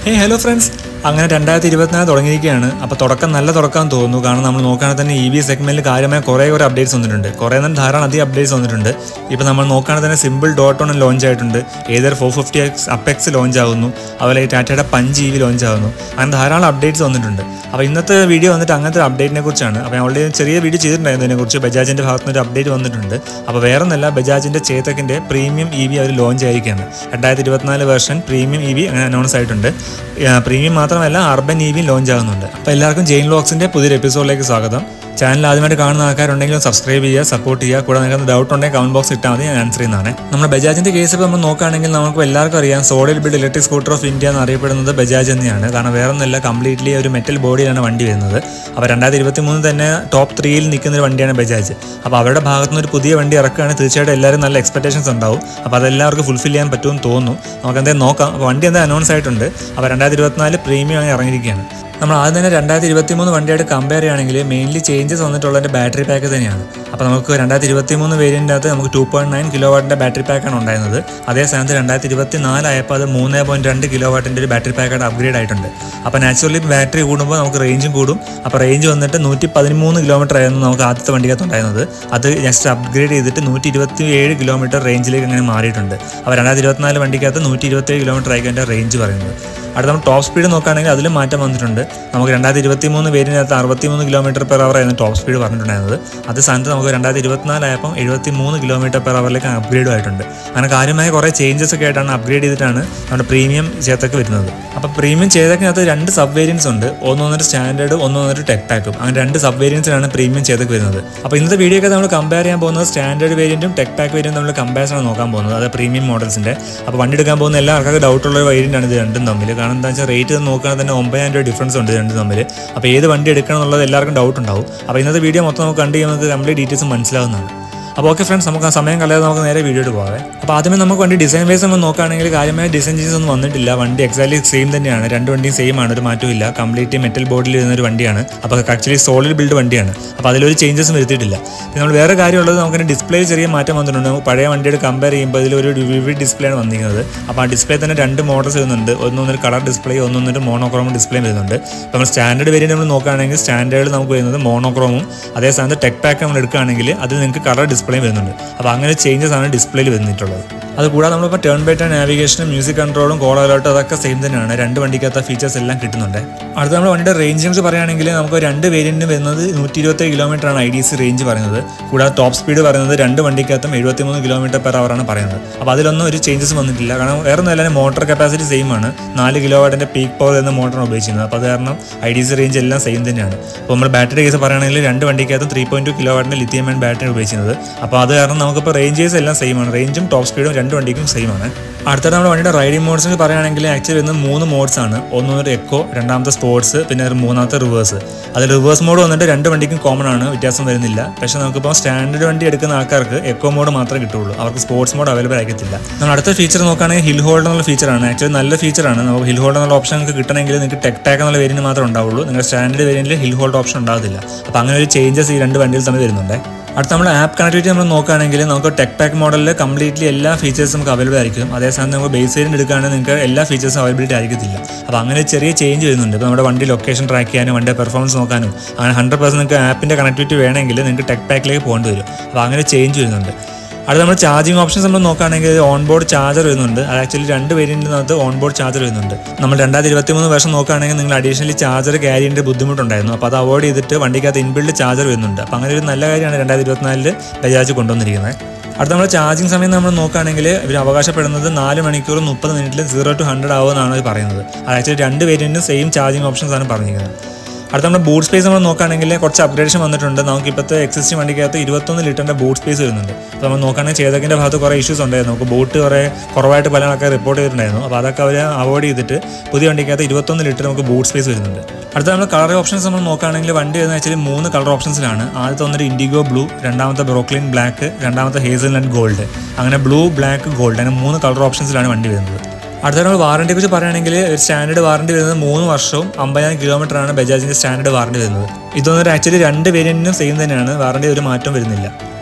ഹേ hello friends അങ്ങനെ രണ്ടായിരത്തി ഇരുപത്തിനാല് തുടങ്ങിയിരിക്കുകയാണ് അപ്പോൾ തുടക്കം നല്ല തുടക്കം തോന്നുന്നു കാരണം നമ്മൾ നോക്കുകയാണെങ്കിൽ തന്നെ ഇ വി സെഗ്മെന്റിൽ കാര്യമായ കുറേ കുറേ അപ്ഡേറ്റ്സ് വന്നിട്ടുണ്ട് കുറേ തന്നെ ധാരാളം അധികം അപ്ഡേറ്റ്സ് വന്നിട്ടുണ്ട് ഇപ്പോൾ നമ്മൾ നോക്കുകയാണെങ്കിൽ തന്നെ സിമ്പിൾ ഡോട്ട് ഓൺ ലോഞ്ച് ആയിട്ടുണ്ട് ഏതൊരു four fifty X apex launch ആകുന്നു അതുപോലെ ഈ ടാറ്റയുടെ പഞ്ച് ഇ വി ലോഞ്ച് ആകുന്നു അങ്ങനെ ധാരാളം അപ്ഡേറ്റ്സ് വന്നിട്ടുണ്ട് അപ്പോൾ ഇന്നത്തെ വീഡിയോ വന്നിട്ട് അങ്ങനത്തെ ഒരു അപ്ഡേറ്റിനെ കുറിച്ചാണ് അപ്പോൾ ഞാൻ ഓൾറെഡി ചെറിയ വീഡിയോ ചെയ്തിട്ടുണ്ടായിരുന്നു ഇതിനെക്കുറിച്ച് ബജാജിൻ്റെ ഭാഗത്ത് നിന്ന് ഒരു അപ്ഡേറ്റ് വന്നിട്ടുണ്ട് അപ്പോൾ വേറെ ഒന്നല്ല ബജാജിൻ്റെ ചേതക്കിൻ്റെ പ്രീമിയം ഇ വി അവർ ലോഞ്ച് ആയിരിക്കുകയാണ് രണ്ടായിരത്തി ഇരുപത്തിനാല് വെർഷൻ പ്രീമിയം ഇ വി അങ്ങനെ അനൗൺസ് ആയിട്ടുണ്ട് പ്രീമിയം മാത്രമല്ല അർബൻ ഇ വി ലോഞ്ച് ആകുന്നുണ്ട് അപ്പോൾ എല്ലാവർക്കും ജെയിൻ ലോക്സിൻ്റെ പുതിയൊരു എപ്പിസോഡിലേക്ക് സ്വാഗതം ചാനൽ ആദ്യമായിട്ട് കാണുന്ന ആൾക്കാരുണ്ടെങ്കിലും സബ്സ്ക്രൈബ് ചെയ്യുക സപ്പോർട്ട് ചെയ്യുക കൂടെ നിങ്ങൾക്ക് ഡൗട്ട് ഉണ്ടെങ്കിൽ കമന്റ് ബോക്സ് ഇട്ടാൽ മതി ഞാൻ ആൻസർ ചെയ്യുന്നതാണ് നമ്മുടെ ബജാജിന്റെ കേസ് ഇപ്പോൾ നമ്മൾ നോക്കുകയാണെങ്കിൽ നമുക്ക് എല്ലാവർക്കും അറിയാം solid build electric scooter of India എന്ന് അറിയപ്പെടുന്നത് ബജാജ് തന്നെയാണ് കാരണം വേറെ ഒന്നല്ല കംപ്ലീറ്റ്ലി ഒരു മെറ്റൽ ബോഡിയിലാണ് വണ്ടി വരുന്നത് അപ്പോൾ രണ്ടായിരത്തി ഇരുപത്തി മൂന്ന് തന്നെ ടോപ്പ് ത്രീയിൽ നിൽക്കുന്ന ഒരു വണ്ടിയാണ് ബജാജ് അപ്പോൾ അവരുടെ ഭാഗത്തു നിന്ന് ഒരു പുതിയ വണ്ടി ഇറക്കുകയാണ് തീർച്ചയായിട്ടും എല്ലാവരും നല്ല എക്സ്പെക്ടേഷൻസ് ഉണ്ടാവും അപ്പോൾ അതെല്ലാവർക്കും ഫുൾഫിൽ ചെയ്യാൻ പറ്റുമെന്ന് തോന്നുന്നു നമുക്ക് എന്തായാലും നോക്കാം അപ്പോൾ വണ്ടി എന്താ അനൗൺസ് ആയിട്ടുണ്ട് അപ്പോൾ രണ്ടായിരത്തി ഇരുപത്തിനാല് പ്രീമിയം ആണ് ഇറങ്ങിയിരിക്കുകയാണ് നമ്മൾ ആദ്യം തന്നെ രണ്ടായിരത്തി ഇരുപത്തി മൂന്ന് വണ്ടിയായിട്ട് കമ്പയർ ചെയ്യുകയാണെങ്കിൽ മെയിൻലി ചേഞ്ചസ് വന്നിട്ടുള്ളതിൻ്റെ ബാറ്ററി പാക്ക് തന്നെയാണ് അപ്പോൾ നമുക്ക് രണ്ടായിരത്തി ഇരുപത്തി മൂന്ന് വേരിയൻ്റിനകത്ത് നമുക്ക് ടു പോയിന്റ് നയൻ കിലോ വാട്ടിൻ്റെ ബാറ്ററി പാക്കാണ് ഉണ്ടായിരുന്നത് അതേ സ്ഥാനത്ത് രണ്ടായിരത്തി ഇരുപത്തി നാലായപ്പോൾ അത് മൂന്ന് പോയിന്റ് രണ്ട് കിലോ വാട്ടിൻ്റെ ഒരു ബാറ്ററി പാക്കായിട്ട് അപ്ഗ്രേഡ് ആയിട്ടുണ്ട് അപ്പോൾ നാച്ചുറലി ബാറ്ററി കൂടുമ്പോൾ നമുക്ക് റേഞ്ചും കൂടും അപ്പോൾ റേഞ്ച് വന്നിട്ട് നൂറ്റി പതിമൂന്ന് കിലോമീറ്റർ ആയിരുന്നു നമുക്ക് ആദ്യത്തെ വണ്ടിക്കകത്ത് ഉണ്ടായിരുന്നത് അത് നെക്സ്റ്റ് അപ്ഗ്രേഡ് ചെയ്തിട്ട് നൂറ്റി ഇരുപത്തി ഏഴ് കിലോമീറ്റർ റേഞ്ചിലേക്ക് അങ്ങനെ മാറിയിട്ടുണ്ട് അപ്പോൾ രണ്ടായിരത്തി ഇരുപത്തിനാല് വണ്ടിക്കകത്ത് നൂറ്റി ഇരുപത്തേഴ് കിലോമീറ്റർ ആയിരിക്കും അതിൻ്റെ റേഞ്ച് പറയുന്നത് അടുത്ത നമ്മൾ ടോപ്പ് സ്പീഡ് നോക്കുകയാണെങ്കിൽ അതിലും മാറ്റം വന്നിട്ടുണ്ട് നമുക്ക് രണ്ടായിരത്തി ഇരുപത്തി മൂന്ന് പേരിനകത്ത് അറുപത്തി മൂന്ന് കിലോമീറ്റർ പെർ അവർ ആയിരുന്നു ടോപ്പ് സ്പീഡ് പറഞ്ഞിട്ടുണ്ടായിരുന്നത് അത് സ്ഥാനത്ത് നമുക്ക് രണ്ടായിരത്തി ഇരുപത്തിനാലായപ്പം എഴുപത്തി മൂന്ന് കിലോമീറ്റർ പെർ അവറിലേക്ക് അപ്ഗ്രേഡ് ആയിട്ടുണ്ട് അങ്ങനെ കാര്യമായ കുറേ ചേഞ്ചസ് ഒക്കെ ആയിട്ടാണ് അപ്ഗ്രേഡ് ചെയ്തിട്ടാണ് നമ്മുടെ പ്രീമിയം ചേതക്ക് വരുന്നത് അപ്പോൾ പ്രീമിയം ചേതക്കിനകത്ത് രണ്ട് സബ് വേരിയൻസ് ഉണ്ട് ഒന്ന് വന്നിട്ട് സ്റ്റാൻഡേർഡ് ഒന്ന് വന്നിട്ട് ടെക് പാക്കും അങ്ങനെ രണ്ട് സബ് വേരിയൻസിലാണ് പ്രീമിയം ചേതക്ക് വരുന്നത് അപ്പോൾ ഇന്നത്തെ വീഡിയോ ഒക്കെ നമ്മൾ കമ്പയർ ചെയ്യാൻ പോകുന്നത് സ്റ്റാൻഡേർഡ് വേരിയൻറ്റും ടെക് പാക്ക് വേരിയൻറ്റും നമ്മൾ കമ്പാരിസൺ ആണ് നോക്കാൻ പോകുന്നത് അത് പ്രീമിയം മോഡൽസിൻ്റെ അപ്പോൾ വണ്ടി എടുക്കാൻ പോകുന്ന എല്ലാ ആൾക്കാർക്ക് ഡൗട്ടുള്ള ഒരു വേരിയൻ്റ് ആണ് ഇത് രണ്ടും തമ്മിൽ കാരണം എന്താ വെച്ചാൽ റേറ്റ് നോക്കുകയാണെങ്കിൽ തന്നെ ഒമ്പതിനായിരം രൂപ ഡിഫറൻസ് ഉണ്ട് ഇത് രണ്ടും തമ്മിൽ അപ്പോൾ ഏത് വണ്ടി എടുക്കണം എന്നുള്ളത് എല്ലാവർക്കും ഡൗട്ട് ഉണ്ടാവും അപ്പോൾ ഇന്നത്തെ വീഡിയോ മൊത്തം നമുക്ക് കണ്ട് കഴിയുമ്പോൾ നമുക്ക് കംപ്ലീറ്റ് ഡീറ്റെയിൽസ് മനസ്സിലാവുന്നതാണ് അപ്പോൾ ഓക്കെ ഫ്രണ്ട്സ് നമുക്ക് ആ സമയം കളയാതെ നമുക്ക് നേരെ വീഡിയോയിട്ട് പോകാം അപ്പോൾ ആദ്യമേ നമുക്ക് വണ്ടി ഡിസൈൻ വൈസ് നമ്മൾ നോക്കുകയാണെങ്കിൽ കാര്യമായ ഡിസൈൻ ചേഞ്ചസ് ഒന്നും വന്നിട്ടില്ല വണ്ടി എക്സാക്ട്ലി സെയിം തന്നെയാണ് രണ്ട് വണ്ടിയും സെയിം ആണ് ഒരു മാറ്റവും ഇല്ല കംപ്ലീറ്റ് മെറ്റൽ ബോഡിയിൽ വരുന്ന ഒരു വണ്ടിയാണ് അപ്പോൾ ആക്ച്വലി സോളിഡ് ബിൽഡ് വണ്ടിയാണ് അപ്പോൾ അതിലൊരു ചേഞ്ചസും വരുത്തിയിട്ടില്ല പിന്നെ നമ്മൾ വേറെ കാര്യമുള്ളത് നമുക്ക് ഡിസ്പ്ലേ ചെറിയ മാറ്റം വന്നിട്ടുണ്ട് നമുക്ക് പഴയ വണ്ടിയുടെ കമ്പയർ ചെയ്യുമ്പോൾ ഇതിലൊരു വിവിഡ് ഡിസ്പ്ലേ ആണ് വന്നിരിക്കുന്നത് അപ്പോൾ ആ ഡിസ്പ്ലേ തന്നെ രണ്ട് മോഡൽസ് വരുന്നുണ്ട് ഒന്നൊന്നൊരു കളർ ഡിസ്പ്ലേ ഒന്നൊന്നൊരു മോണോക്രോം ഡിസ്പ്ലേ വരുന്നുണ്ട് അപ്പോൾ നമ്മൾ സ്റ്റാൻഡേർഡ് വേരിയൻ്റ് നമ്മൾ നോക്കുകയാണെങ്കിൽ സ്റ്റാൻഡേർഡ് നമുക്ക് വരുന്നത് മോണോക്രോമും അതേ സ്ഥാനത്ത് ടെക് പാക്ക് നമ്മൾ എടുക്കുകയാണെങ്കിൽ അതിൽ നിങ്ങൾക്ക് കളർ ഡിസ്പ്ലേ വരുന്നുണ്ട് അപ്പോൾ അങ്ങനെ ചേഞ്ചസ് ആണ് ഡിസ്പ്ലേയിൽ വന്നിട്ടുള്ളത് അത് കൂടാതെ നമ്മളിപ്പോൾ ടേൺ ബൈ ടേൺ നാവിഗേഷനും മ്യൂസിക് കൺട്രോളും കോൾ അലേർട്ടും അതൊക്കെ സെയിം തന്നെയാണ് രണ്ട് വണ്ടിക്കകത്ത ഫീച്ചേഴ്സ് എല്ലാം കിട്ടുന്നുണ്ട് അടുത്ത നമ്മൾ വണ്ടിയുടെ റേഞ്ച് പറയുകയാണെങ്കിൽ നമുക്ക് രണ്ട് വേരിയൻറ്റിന് വരുന്നത് നൂറ്റി ഇരുപത്തേഴ് കിലോമീറ്റർ ആണ് ഐ ഡി സി റേഞ്ച് പറയുന്നത് കൂടാതെ ടോപ്പ് സ്പീഡ് പറയുന്നത് രണ്ട് വണ്ടിക്കകത്തും എഴുപത്തിമൂന്ന് കിലോമീറ്റർ പെർ അവറാണ് പറയുന്നത് അപ്പോൾ അതിലൊന്നും ഒരു ചേഞ്ചസ് വന്നിട്ടില്ല കാരണം വേറെ ഒന്നും മോട്ടോർ കപ്പാസിറ്റി സെയിം ആണ് നാല് കിലോ വാട്ടിൻ്റെ പീക്ക് പവർ എന്ന മോട്ടറാണ് ഉപയോഗിക്കുന്നത് അപ്പോൾ അത് കാരണം ഐ ഡി സി റേഞ്ച് എല്ലാം സെയിം തന്നെയാണ് അപ്പോൾ നമ്മൾ ബാറ്ററി കേസ് പറയുകയാണെങ്കിൽ രണ്ട് വണ്ടിക്കകത്തും ത്രീ പോയിന്റ് ടു കിലോ വാട്ടിൻ്റെ ലിത്തിയം ആൻഡ് ബാറ്ററി ഉപയോഗിക്കുന്നത് അപ്പോൾ അത് കാരണം നമുക്കിപ്പോൾ റേഞ്ചേഴ്സ് എല്ലാം സെയിം ആണ് റേഞ്ചും ടോപ്പ് സ്പീഡും രണ്ട് വണ്ടിക്കും സെയിം ആണ് അടുത്ത നമ്മുടെ വണ്ടിയുടെ റൈഡിംഗ് മോഡ്സ് പറയുകയാണെങ്കിൽ ആക്ച്വലി വരുന്നത് മൂന്ന് മോഡ്സ് ആണ് ഒന്നൊരു എക്കോ രണ്ടാമത്തെ സ്പോർട്സ് പിന്നെ ഒരു മൂന്നാമത്തെ റിവേഴ്സ് അത് റിവേഴ്സ് മോഡ് വന്നിട്ട് രണ്ട് വണ്ടിക്കും കോമൺ ആണ് വ്യത്യാസം വരുന്നില്ല പക്ഷേ നമുക്കിപ്പോൾ സ്റ്റാൻഡേർഡ് വണ്ടി എടുക്കുന്ന ആൾക്കാർക്ക് എക്കോ മോഡ് മാത്രമേ കിട്ടുള്ളൂ അവർക്ക് സ്പോർട്സ് മോഡ് അവൈലബിൾ ആയിരിക്കത്തില്ല നമ്മൾ അടുത്ത ഫീച്ചർ നോക്കുകയാണെങ്കിൽ ഹിൽ ഹോൾഡ് എന്നുള്ള ഫീച്ചറാണ് ആക്ച്വലി നല്ല ഫീച്ചറാണ് നമുക്ക് ഹിൽ ഹോൾഡ് എന്നുള്ള ഓപ്ഷൻ നിങ്ങൾക്ക് കിട്ടണമെങ്കിൽ നിങ്ങൾക്ക് ടെക് ടാക്ക് എന്നുള്ള വേരിയന്റ് മാത്രമേ ഉണ്ടാവുള്ളൂ നിങ്ങളുടെ സ്റ്റാൻഡേർഡ് വേരിയന്റിൽ ഹിൽ ഹോൾഡ് ഓപ്ഷൻ ഉണ്ടാകത്തില്ല അപ്പോൾ അങ്ങനെ ഒരു ചേഞ്ചസ് ഈ രണ്ട് വണ്ടിയിൽ തമ്മിൽ വരുന്നുണ്ട് അടുത്ത നമ്മൾ ആപ്പ് കണക്ടിവിറ്റി നമ്മൾ നോക്കുകയാണെങ്കിൽ നമുക്ക് ടെക് പാക്ക് മോഡലിൽ കംപ്ലീറ്റ്ലി എല്ലാ ഫീച്ചേഴ്സും നമുക്ക് അവൈലബിൾ ആയിരിക്കും അതേസമയം നമുക്ക് ബേസ് വേരിയൻ്റ് എടുക്കുകയാണെങ്കിൽ നിങ്ങൾക്ക് എല്ലാ ഫീച്ചേഴ്സും അവൈലബിലിറ്റി ആയിരിക്കത്തില്ല അപ്പോൾ അങ്ങനെ ചെറിയ ചേഞ്ച് വരുന്നുണ്ട് ഇപ്പോൾ നമ്മുടെ വണ്ടി ലൊക്കേഷൻ ട്രാക്ക് ചെയ്യാനും വണ്ടിയുടെ പെർഫോമൻസ് നോക്കാനും അങ്ങനെ ഹൺഡ്രഡ് പെർസെൻറ്റ് നിങ്ങൾക്ക് ആപ്പിൻ്റെ കണക്ടിവിറ്റി വേണമെങ്കിൽ നിങ്ങൾക്ക് ടെക് പാക്കിലേക്ക് പോകേണ്ടി വരും അപ്പോൾ അങ്ങനെ ചേഞ്ച് വരുന്നുണ്ട് അടുത്ത നമ്മൾ ചാർജിങ് ഓപ്ഷൻസ് നമ്മൾ നോക്കുകയാണെങ്കിൽ ഓൺ ബോർഡ് ചാർജർ വരുന്നുണ്ട് അത് ആക്ച്വലി രണ്ട് വേരിയൻറ്റിനകത്ത് ഓൺ ബോർഡ് ചാർജർ വരുന്നുണ്ട് നമ്മൾ രണ്ടായിരത്തി ഇരുപത്തി മൂന്ന് വർഷം നോക്കുകയാണെങ്കിൽ നിങ്ങൾ അഡീഷണലി ചാർജർ ക്യാരി ചെയ്യേണ്ട ബുദ്ധിമുട്ടുണ്ടായിരുന്നു അപ്പോൾ അത് അവോയ്ഡ് ചെയ്തിട്ട് വണ്ടിക്കകത്ത് ഇൻബിൽഡ് ചാർജർ വരുന്നുണ്ട് അപ്പോൾ അങ്ങനെ ഒരു നല്ല കാര്യമാണ് രണ്ടായിരത്തി ഇരുപത്തിനാലിൽ ബജാജ് കൊണ്ടുവന്നിരിക്കുന്നത് അടുത്ത നമ്മൾ ചാർജിങ് സമയം നമ്മൾ നോക്കുകയാണെങ്കിൽ ഇവർ അവകാശപ്പെടുന്നത് നാല് മണിക്കൂർ മുപ്പത് മിനിറ്റിൽ സീറോ ടു ഹൺഡ്രഡ് ആവുമെന്നാണ് അവർ പറയുന്നത് അത് ആക്ച്വലി രണ്ട് വേരിയൻറ്റും സെയിം ചാർജിങ് ഓപ്ഷൻസ് ആണ് പറഞ്ഞിരിക്കുന്നത് അടുത്ത നമ്മുടെ ബൂട്ട് സ്പേസ് നമ്മൾ നോക്കുകയാണെങ്കിൽ കുറച്ച് അപ്ഗ്രേഡേഷൻ വന്നിട്ടുണ്ട് നമുക്ക് ഇപ്പോഴത്തെ എക്സിസ്റ്റിംഗ് വണ്ടിക്കകത്ത് ഇരുപത്തൊന്ന് ലിറ്ററിൻ്റെ ബൂട്ട് സ്പേസ് വരുന്നുണ്ട് അപ്പോൾ നമ്മൾ നോക്കുകയാണെങ്കിൽ ചേതകിൻ്റെ ഭാഗത്ത് കുറേ ഇഷ്യൂസ് ഉണ്ടായിരുന്നു നമുക്ക് ബൂട്ട് കുറേ കുറവായിട്ട് പല ആൾക്കാർ റിപ്പോർട്ട് ചെയ്തിട്ടുണ്ടായിരുന്നു അപ്പോൾ അതൊക്കെ അവർ അവോയ്ഡ് ചെയ്തിട്ട് പുതിയ വണ്ടിക്കകത്ത് ഇരുപത്തൊന്ന് ലിറ്റർ നമുക്ക് ബൂട്ട് സ്പേസ് വരുന്നുണ്ട് അടുത്ത നമ്മൾ കളർ ഓപ്ഷൻസ് നമ്മൾ നോക്കുകയാണെങ്കിൽ വണ്ടി വരുന്നത് ആക്ച്വലി മൂന്ന് കളർ ഓപ്ഷൻസിലാണ് ആദ്യത്തെ വന്നിട്ട് ഇൻഡിഗോ ബ്ലൂ രണ്ടാമത്തെ ബ്രോക്ലിൻ ബ്ലാക്ക് രണ്ടാമത്തെ ഹേസൽ നട്ട് ഗോൾഡ് അങ്ങനെ ബ്ലൂ ബ്ലാക്ക് ഗോൾഡ് അങ്ങനെ മൂന്ന് കളർ ഓപ്ഷൻസിലാണ് വണ്ടി വരുന്നത് അടുത്ത നമ്മൾ വാറണ്ടിയെ കുറിച്ച് പറയുകയാണെങ്കിൽ ഒരു സ്റ്റാൻഡേർഡ് വാറണ്ടി വരുന്നത് മൂന്ന് വർഷവും അമ്പതിനായിരം കിലോമീറ്റർ ആണ് ബജാജിന്റെ സ്റ്റാൻഡേർഡ് വാറണ്ടി വരുന്നത് ഇതൊന്നും ആക്ച്വലി രണ്ട് വേരിയന്റിനും സെയിം തന്നെയാണ് വാറണ്ടി ഒരു മാറ്റം വരുന്നില്ല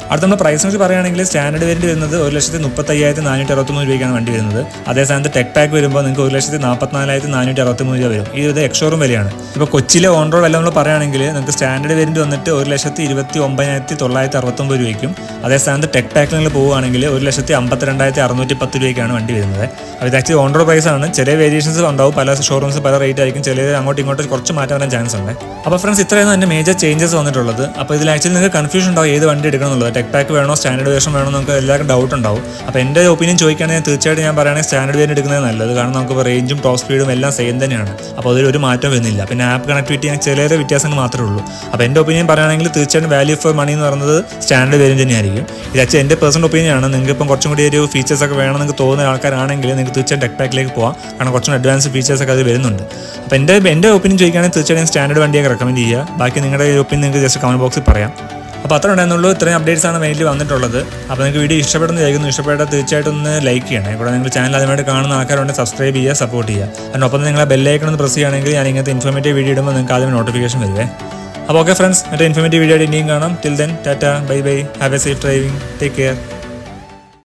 അടുത്ത നമ്മൾ പ്രൈസിനെ കുറിച്ച് പറയുകയാണെങ്കിൽ സ്റ്റാൻഡേർഡ് വേരിയന്റ് വരുന്നത് ഒരു ലക്ഷത്തി മുപ്പത്തി അയ്യായിരത്തി നാനൂറ്റി അറുപത്തൊമ്പത് രൂപയ്ക്കാണ് വണ്ടി വരുന്നത് അതേ സ്ഥാനത്ത് ടെക് പാക്ക് വരുമ്പോൾ നിങ്ങൾക്ക് ഒരു ലക്ഷത്തി നാൽപ്പത്തിനാലായിരത്തി നാനൂറ്റി അറുപത്തിമൂന്ന് രൂപ വരും ഈ ഇത് എക്സോറും വിലയാണ് ഇപ്പോൾ കൊച്ചിയിലെ ഓൺ റോഡ് എല്ലാം നമ്മൾ പറയുകയാണെങ്കിൽ നിങ്ങൾക്ക് സ്റ്റാൻഡേർഡ് വേരിയന്റ് വന്നിട്ട് ഒരു ലക്ഷത്തി ഇരുപത്തി ഒമ്പതിനായിരത്തി തൊള്ളായിരത്തി അറുപത്തൊമ്പത് രൂപയ്ക്കും അതേ സ്ഥാനത്ത് ടെക് പാക്കിൽ നിങ്ങൾ പോവുകയാണെങ്കിൽ ഒരു ലക്ഷത്തി അമ്പത്തിരണ്ടായിരത്തി അറുന്നൂറ്റി പത്ത് രൂപയ്ക്കാണ് വണ്ടി വരുന്നത് അപ്പോൾ ഇത് ആക്ച്വലി ഓൺ റോഡ് പ്രൈസ് ആണ് ചെറിയ വേരിയേഷൻസ് ഉണ്ടാവും പല ഷോറൂംസ് പല റേറ്റ് ആയിരിക്കും ചില അങ്ങോട്ടും ഇങ്ങോട്ടും കുറച്ച് മാറ്റം വരാൻ ചാൻസ് ഉണ്ട് അപ്പോൾ ഫ്രണ്ട്സ് ഇത്രയാണ് എൻ്റെ മേജർ ചേഞ്ചസ് വന്നിട്ടുള്ളത് അപ്പോൾ ഇതിൽ ആക്ച്വലി നിങ്ങൾക്ക് കൺഫ്യൂഷൻ ഉണ്ടാവും ഏത് വണ്ടി എടുക്കണം എന്നുള്ളത് ടെക് പാക്ക് വേണോ സ്റ്റാൻഡേർഡ് വേർഷൻ വേണോ നമുക്ക് എല്ലാവർക്കും ഡൗട്ട് ഉണ്ടാവും അപ്പോൾ എൻ്റെ ഒപ്പീനിയൻ ചോദിക്കുകയാണെങ്കിൽ തീർച്ചയായിട്ടും ഞാൻ പറയുകയാണെങ്കിൽ സ്റ്റാൻഡേർഡ് വേരിയന്റ് എടുക്കുന്നത് നല്ലത് കാരണം നമുക്ക് റേഞ്ചും ടോപ്പ് സ്പീഡും എല്ലാം സെയിം തന്നെയാണ് അപ്പോൾ അതിൽ ഒരു മാറ്റം വരുന്നില്ല പിന്നെ ആപ്പ് കണക്ടിവിറ്റി ചെറിയ ചെറിയ വ്യത്യാസങ്ങൾ മാത്രമേ ഉള്ളൂ അപ്പോൾ എൻ്റെ ഒപ്പീനിയൻ പറയുകയാണെങ്കിൽ തീർച്ചയായിട്ടും വാല്യൂ ഫോർ മണി എന്ന് പറയുന്നത് സ്റ്റാൻഡേർഡ് വേരിയന്റ് തന്നെയായിരിക്കും ഇത് ആക്ച്വലി എൻ്റെ പേഴ്സണൽ ഒപ്പീനിയൻ ആണ് നിങ്ങൾക്ക് ഇപ്പം കുറച്ചും കൂടി ഒരു ഫീച്ചേഴ്സ് ഒക്കെ വേണം നിങ്ങൾക്ക് തോന്നുന്ന ആൾക്കാരാണെങ്കിൽ നിങ്ങൾക്ക് തീർച്ചയായും ടെക് പാക്കിലേക്ക് പോകാം കാരണം കുറച്ചും അഡ്വാൻസ് ഫീച്ചേഴ്സ് ഒക്കെ അത് വരുന്നുണ്ട് അപ്പോൾ എൻ്റെ എൻ്റെ ഒപ്പീനിയൻ ചോദിക്കുകയാണെങ്കിൽ തീർച്ചയായും സ്റ്റാൻഡേർഡ് വണ്ടിയൊക്കെ റെക്കമെൻഡ് ചെയ്യുക ബാക്കി നിങ്ങളുടെ ഒപ്പീനിയൻ നിങ്ങൾക്ക് ജസ്റ്റ് കമന്റ് ബോക്സിൽ പറയാം അപ്പോൾ അത്ര ഉണ്ടായിരുന്നുള്ളൂ ഇത്രയും അപ്ഡേറ്റ്സ് ആണ് മെയിൻലി വന്നിട്ടുള്ളത് അപ്പോൾ നിങ്ങൾക്ക് വീഡിയോ ഇഷ്ടപ്പെടുന്ന ചോദിക്കുന്നു ഇഷ്ടപ്പെട്ടാൽ തീർച്ചയായിട്ടും ഒന്ന് ലൈക്ക് ചെയ്യണേ കൂടെ നിങ്ങൾ ചാനൽ അതുമായിട്ട് കാണുന്ന ആൾക്കാരുണ്ട് സബ്സ്ക്രൈബ് ചെയ്യുക സപ്പോർട്ട് ചെയ്യുക അതിനൊപ്പം നിങ്ങളെ ബെല്ലൈക്കൺ ഒന്ന് പ്രസ് ചെയ്യുകയാണെങ്കിൽ ഞാൻ ഇങ്ങനത്തെ ഇൻഫോർമേറ്റീവ് വീഡിയോ ഇടുമ്പോൾ നിങ്ങൾക്ക് ആദ്യം നോട്ടിഫിക്കേഷൻ വരുവേ അപ്പോൾ ഓക്കെ ഫ്രണ്ട്സ് മറ്റേ ഇൻഫോർമേറ്റീവ് വീഡിയോ ആയിട്ട് ഇനിയും കാണാം till then tata bye bye have a safe driving take care